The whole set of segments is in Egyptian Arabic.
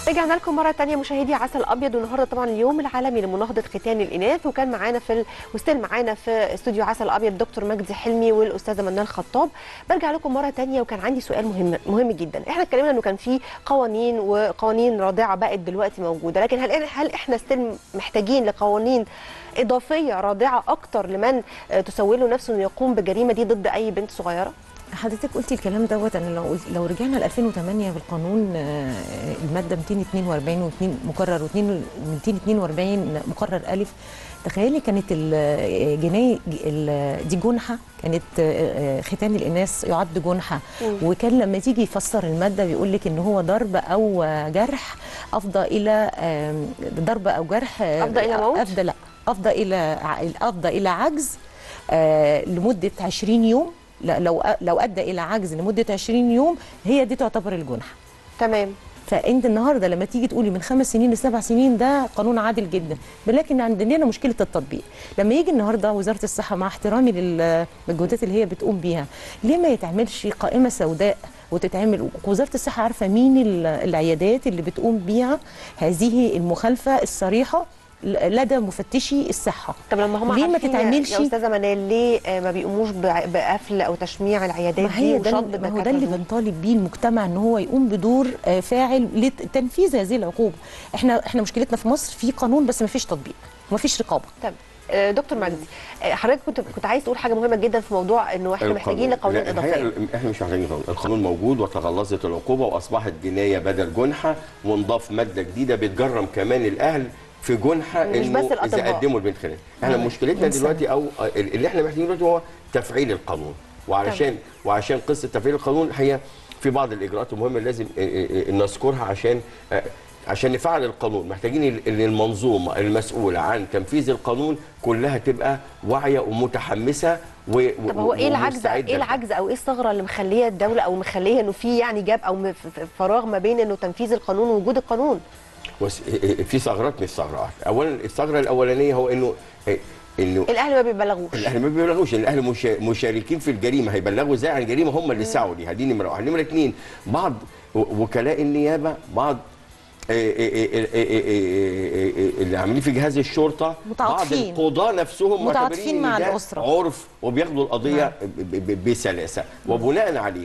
رجعنا لكم مرة تانية مشاهدي عسل أبيض والنهاردة طبعا اليوم العالمي لمناهضة ختان الإناث وكان معانا في ال... وستيل معانا في استوديو عسل أبيض دكتور مجدي حلمي والأستاذة منال خطاب برجع لكم مرة تانية وكان عندي سؤال مهم مهم جدا احنا اتكلمنا إنه كان في قوانين وقوانين رادعة بقت دلوقتي موجودة لكن هل هل احنا ستيل محتاجين لقوانين إضافية رادعة أكتر لمن تسول له نفسه إنه يقوم بجريمة دي ضد أي بنت صغيرة؟ حضرتك قلتي الكلام دوت انا لو لو رجعنا ل 2008 بالقانون الماده 242 و2 مقرر و2 242 مقرر الف تخيلي كانت الجنايه دي جنحه كانت ختان الاناث يعد جنحه وكان لما تيجي يفسر الماده بيقول لك ان هو ضرب او جرح افضى الى ضرب او جرح افضى الى موت افضى لا افضى الى افضى الى عجز لمده 20 يوم لو لو ادى الى عجز لمده 20 يوم هي دي تعتبر الجنحه تمام فانت النهارده لما تيجي تقولي من خمس سنين لسبع سنين ده قانون عادل جدا ولكن عندنا مشكله التطبيق لما يجي النهارده وزاره الصحه مع احترامي للمجهودات اللي هي بتقوم بيها ليه ما يتعملش قائمه سوداء وتتعمل وزاره الصحه عارفه مين العيادات اللي بتقوم بيها هذه المخالفه الصريحه لدى مفتشي الصحه طب لما هم ليه ما تتعملش يا استاذه منال ليه ما بيقوموش بقفل او تشميع العيادات ما هي دي وشد ما هو ده اللي بنطالب بيه المجتمع ان هو يقوم بدور فاعل لتنفيذ هذه العقوبه احنا احنا مشكلتنا في مصر في قانون بس ما فيش تطبيق ما فيش رقابه طب دكتور مجدي حضرتك كنت كنت عايز تقول حاجه مهمه جدا في موضوع انه احنا محتاجين لقوانين اضافيه احنا مش محتاجين قانون القانون موجود وتغلظت العقوبه واصبحت جنايه بدل جنحه ونضاف ماده جديده بتجرم كمان الاهل في جنحه مش انه بس الأطباء. اذا قدموا البنت خلال احنا مشكلتنا دلوقتي او اللي احنا محتاجينه دلوقتي هو تفعيل القانون وعلشان وعشان قصه تفعيل القانون الحقيقه في بعض الاجراءات المهمه اللي لازم نذكرها عشان عشان نفعل القانون محتاجين ان المنظومه المسؤوله عن تنفيذ القانون كلها تبقى واعيه ومتحمسه و طب هو ايه العجز ايه العجز او ايه الثغره اللي مخليه الدوله او مخليه انه في يعني جاب او فراغ ما بين انه تنفيذ القانون ووجود القانون بس في ثغرات مش ثغره واحده اولا الثغره الاولانيه هو انه انه الاهل ما بيبلغوش الاهل ما بيبلغوش الاهل مشاركين في الجريمه هيبلغوا ازاي عن الجريمه هم اللي سعوا ليها دي نمره واحد نمره اثنين بعض وكلاء النيابه بعض اللي عاملين في جهاز الشرطه متعاطفين بعض القضاه نفسهم متعاطفين مع الاسره عرف وبياخدوا القضيه بسلاسه وبناء عليه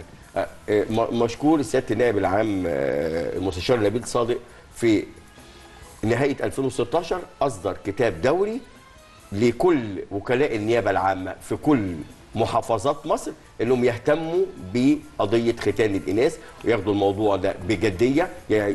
مشكور سياده النائب العام المستشار نبيل صادق في نهايه 2016 اصدر كتاب دوري لكل وكلاء النيابه العامه في كل محافظات مصر انهم يهتموا بقضيه ختان الاناث وياخدوا الموضوع ده بجديه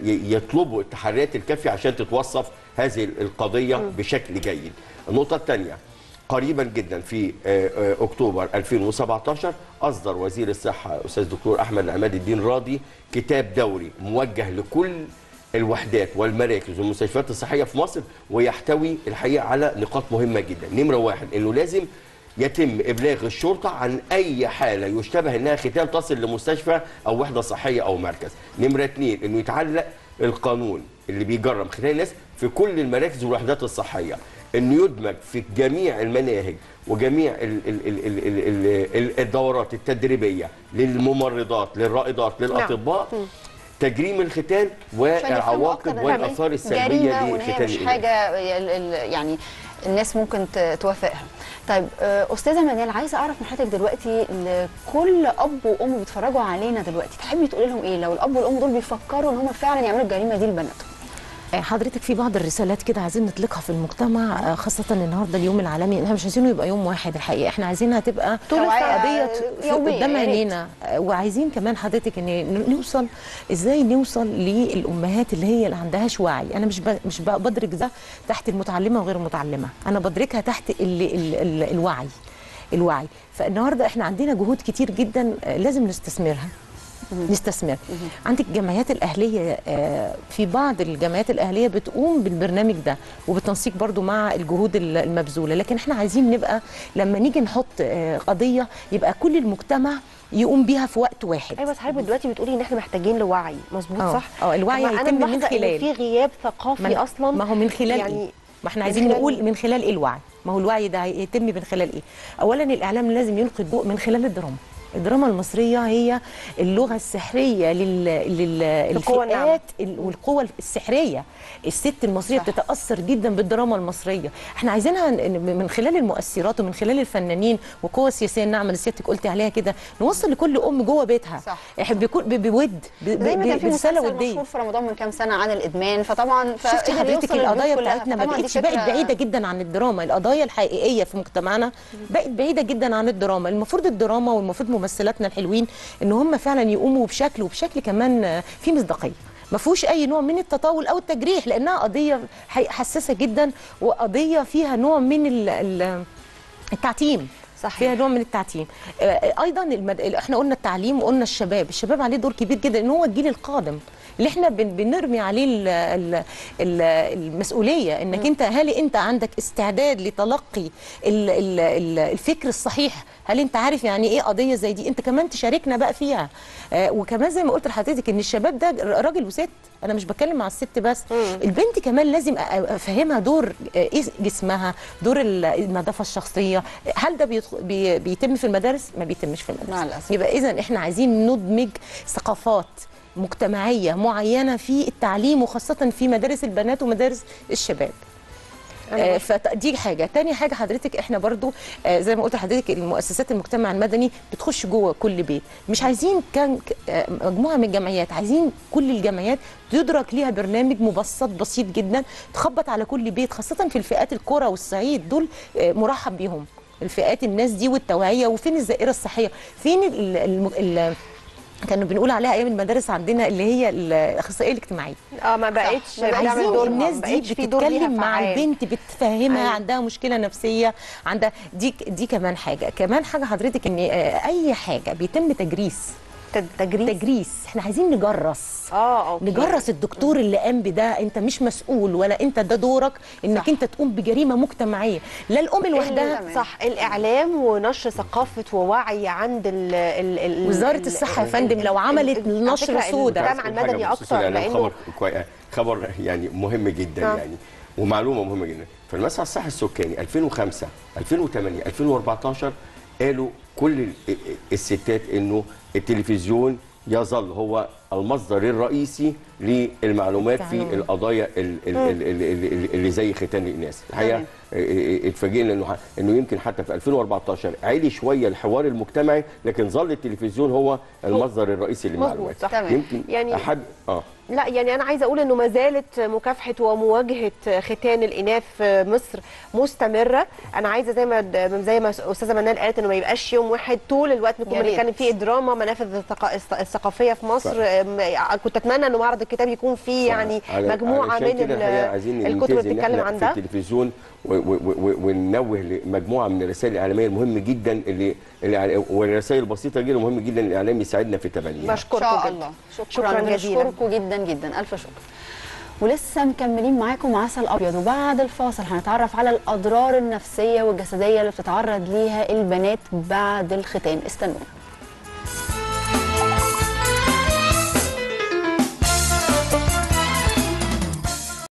يطلبوا التحريات الكافيه عشان تتوصف هذه القضيه بشكل جيد. النقطه الثانيه قريبا جدا في اكتوبر 2017 اصدر وزير الصحه الاستاذ دكتور احمد عماد الدين راضي كتاب دوري موجه لكل الوحدات والمراكز والمستشفيات الصحيه في مصر ويحتوي الحقيقه على نقاط مهمه جدا نمره واحد انه لازم يتم ابلاغ الشرطه عن اي حاله يشتبه انها ختان تصل لمستشفى او وحده صحيه او مركز نمره اثنين انه يتعلق القانون اللي بيجرم ختان الناس في كل المراكز والوحدات الصحيه انه يدمج في جميع المناهج وجميع ال ال ال ال ال ال الدورات التدريبيه للممرضات للرائدات للاطباء نعم. تجريم الختان والعواقب والاثار السلبيه لختان مش حاجه يعني الناس ممكن توافقها طيب استاذه منال عايزه اعرف من حضرتك دلوقتي لكل اب وام بيتفرجوا علينا دلوقتي تحبي تقولي لهم ايه لو الاب والام دول بيفكروا ان هم فعلا يعملوا الجريمه دي لبناتهم حضرتك في بعض الرسالات كده عايزين نطلقها في المجتمع خاصة النهارده اليوم العالمي احنا مش عايزينه يبقى يوم واحد الحقيقة احنا عايزينها تبقى قضية قدام عينينا وعايزين كمان حضرتك ان نوصل ازاي نوصل للامهات اللي هي اللي عندهاش وعي انا مش مش بدرك ده تحت المتعلمة وغير المتعلمة انا بدركها تحت ال ال ال الوعي الوعي فالنهارده احنا عندنا جهود كتير جدا لازم نستثمرها نستثمر عندك الجمعيات الاهليه في بعض الجمعيات الاهليه بتقوم بالبرنامج ده وبالتنسيق برضو مع الجهود المبذوله لكن احنا عايزين نبقى لما نيجي نحط قضيه يبقى كل المجتمع يقوم بيها في وقت واحد ايوه بس حضرتك دلوقتي بتقولي ان احنا محتاجين لوعي مظبوط صح اه الوعي هيتم من خلال في غياب ثقافي اصلا ما هو من خلال يعني إيه؟ ما احنا عايزين نقول من خلال ايه الوعي ما هو الوعي ده هيتم من خلال ايه اولا الاعلام لازم يلقي الضوء من خلال الدراما الدراما المصريه هي اللغه السحريه لل... لل... القوة الناعمة. للفئات ال- والقوه السحريه الست المصريه صح. صح. بتتاثر جدا بالدراما المصريه احنا عايزينها ن- من خلال المؤثرات ومن خلال الفنانين والقوه السياسيه الناعمه اللي سيادتك قلتي عليها كده نوصل لكل ام جوه بيتها صح. إحنا بيكون ب- بود ب- زي ما كان ب- في برساله مسلسل وديه مشهور في رمضان من كام سنه عن الادمان فطبعا شفتي فقدر حضرتك يوصل للبيوت القضايا كلها. بتاعتنا ما فطبعاً دي بقتش بقت فكرة- بعيده جدا عن الدراما القضايا الحقيقيه في مجتمعنا بقت بعيده جدا عن الدراما المفروض الدراما والمفروض ممثلاتنا الحلوين ان هم فعلا يقوموا بشكل وبشكل كمان آه، فيه مصداقيه ما فيهوش اي نوع من التطاول او التجريح لانها قضيه حقيقة حساسه جدا وقضيه فيها نوع من ال- ال- التعتيم صحيح. فيها نوع من التعتيم آه، ايضا المد... احنا قلنا التعليم وقلنا الشباب الشباب عليه دور كبير جدا ان هو الجيل القادم اللي احنا بن... بنرمي عليه ال... ال... ال... المسؤوليه انك انت هل انت عندك استعداد لتلقي ال... ال... ال- الفكر الصحيح هل انت عارف يعني ايه قضيه زي دي انت كمان تشاركنا بقى فيها آه وكمان زي ما قلت لحضرتك ان الشباب ده راجل وست انا مش بتكلم على الست بس البنت كمان لازم أ- افهمها دور آه، ايه جسمها دور ال- النظافه الشخصيه هل ده بيدخل بي بيتم في المدارس ما بيتمش في المدارس مع الأسف. يبقى اذا احنا عايزين ندمج ثقافات مجتمعيه معينه في التعليم وخاصه في مدارس البنات ومدارس الشباب آه، فدي حاجه تاني حاجه حضرتك احنا برضو آه، زي ما قلت لحضرتك المؤسسات المجتمع المدني بتخش جوه كل بيت مش عايزين كان ك- آه، مجموعه من الجمعيات عايزين كل الجمعيات تدرك ليها برنامج مبسط بسيط جدا تخبط على كل بيت خاصه في الفئات القرى والصعيد دول آه، مرحب بيهم الفئات الناس دي والتوعيه وفين الزائره الصحيه فين ال ال ال كانوا بنقول عليها ايام المدارس عندنا اللي هي الاخصائيه الاجتماعيه اه ما بقتش ما بقتش بتعمل عايزين دور الناس ما دي بقتش في دور ليها بتتكلم مع فعال. البنت بتفهمها أيوة. عندها مشكله نفسيه عندها دي دي كمان حاجه كمان حاجه حضرتك ان آه، اي حاجه بيتم تجريس تد- تجريس تجريس احنا عايزين نجرس اه اوكي نجرس الدكتور اللي قام بده انت مش مسؤول ولا انت ده دورك انك صح. انت تقوم بجريمه مجتمعيه لا الام لوحدها تمام. صح الاعلام ونشر ثقافه ووعي عند ال ال ال وزارة ال- الصحة يا ال- فندم ال- لو ال- عملت ال- على نشر فكرة سودا. المجتمع المدني حاجة بخصوص اكتر الإعلام لانه خبر كوي... خبر يعني مهم جدا آه. يعني ومعلومه مهمه جدا فالمسعى الصحي السكاني 2005 2008 2014 قالوا كل ال- الستات انه التلفزيون يظل هو المصدر الرئيسي للمعلومات في المعلومات. القضايا ال- ال- ال- ال- ال- اللي زي ختان الاناث الحقيقه تمام. اه- اه- اتفاجئنا انه ح- انه يمكن حتى في 2014 عالي شويه الحوار المجتمعي لكن ظل التلفزيون هو المصدر الرئيسي مظبوط، للمعلومات صح. تمام. يمكن يعني- احد اه لا يعني انا عايزه اقول انه ما زالت مكافحه ومواجهه ختان الاناث في مصر مستمره انا عايزه زي ما زي ما استاذه منال قالت انه ما يبقاش يوم واحد طول الوقت نكون يا ريت. بنتكلم فيه الدراما منافذ الثقا- الث- الثقافيه في مصر أم- كنت اتمنى انه معرض الكتاب يكون فيه يعني على- مجموعه علشان من كده ال- الحقيقة عايزين الكتب ننتهز اللي إن بتتكلم إحنا عن في ده التلفزيون و- و- و- وننوه لمجموعه من الرسائل الاعلاميه المهم جدا اللي, اللي والرسائل البسيطه جدا مهم جدا الاعلام يساعدنا في تبنيها ان بشكركم شاء جدا. الله شكرا, شكراً جزيلاً. بنشكركم جدا جدا الف شكر ولسه مكملين معاكم عسل ابيض وبعد الفاصل هنتعرف على الاضرار النفسيه والجسديه اللي بتتعرض ليها البنات بعد الختان استنوا